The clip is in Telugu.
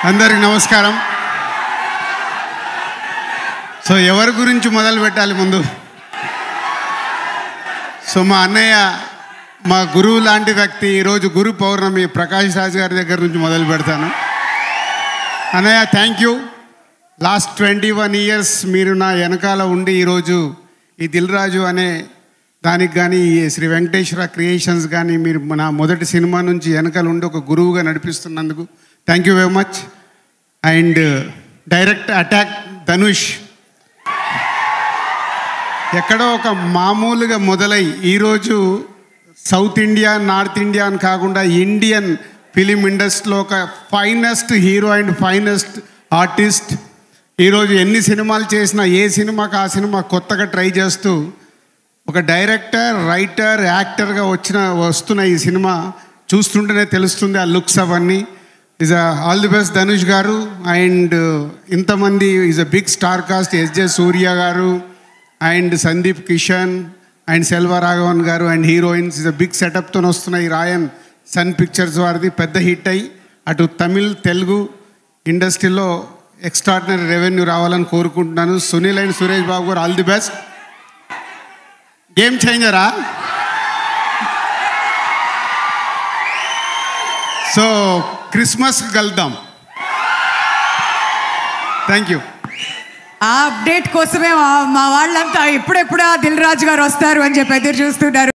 అందరికి నమస్కారం సో ఎవరి గురించి మొదలు పెట్టాలి ముందు సో మా అన్నయ్య మా గురువు లాంటి వ్యక్తి ఈరోజు గురు పౌర్ణమి ప్రకాష్ రాజ్ గారి దగ్గర నుంచి మొదలు పెడతాను అన్నయ్య thank you last twenty one years మీరు నా వెనకాల ఉండి ఈరోజు ఈ దిల్ రాజు అనే దానికి కానీ ఈ శ్రీ వెంకటేశ్వర క్రియేషన్స్ కానీ మీరు నా మొదటి సినిమా నుంచి వెనకాల ఉండి ఒక గురువుగా నడిపిస్తున్నందుకు thank you very much and direct attack Dhanush ఎక్కడో ఒక మామూలుగా మొదలై ఈరోజు సౌత్ ఇండియా నార్త్ ఇండియా అని కాకుండా ఇండియన్ ఫిలిం ఇండస్ట్రీలో ఒక finest hero and finest artist ఈరోజు ఎన్ని సినిమాలు చేసినా ఏ సినిమాకి ఆ సినిమా కొత్తగా ట్రై చేస్తూ ఒక డైరెక్టర్ రైటర్ యాక్టర్గా వచ్చిన వస్తున్న ఈ సినిమా చూస్తుంటేనే తెలుస్తుంది ఆ లుక్స్ అవన్నీ is all the best Dhanush గారు అండ్ ఇంతమంది is a big star cast SJ Surya గారు and Sundeep Kishan and Selvaraghavan గారు and heroines is a big సెటప్తో వస్తున్న ఈ రాయన్ సన్ పిక్చర్స్ వారిది పెద్ద హిట్ అయ్యి అటు తమిళ్ తెలుగు ఇండస్ట్రీలో ఎక్స్ట్రాడినరీ రెవెన్యూ రావాలని కోరుకుంటున్నాను సునీల్ అండ్ సురేష్ బాబు గారు ఆల్ ది బెస్ట్ గేమ్ చేంజరా సో క్రిస్మస్కి కలుద్దాం థ్యాంక్ యూ ఆ అప్డేట్ కోసమే మా- మా వాళ్ళంతా ఎప్పుడెప్పుడు ఆ దిల్ రాజు గారు వస్తారు అని చెప్పి ఎదురు చూస్తున్నారు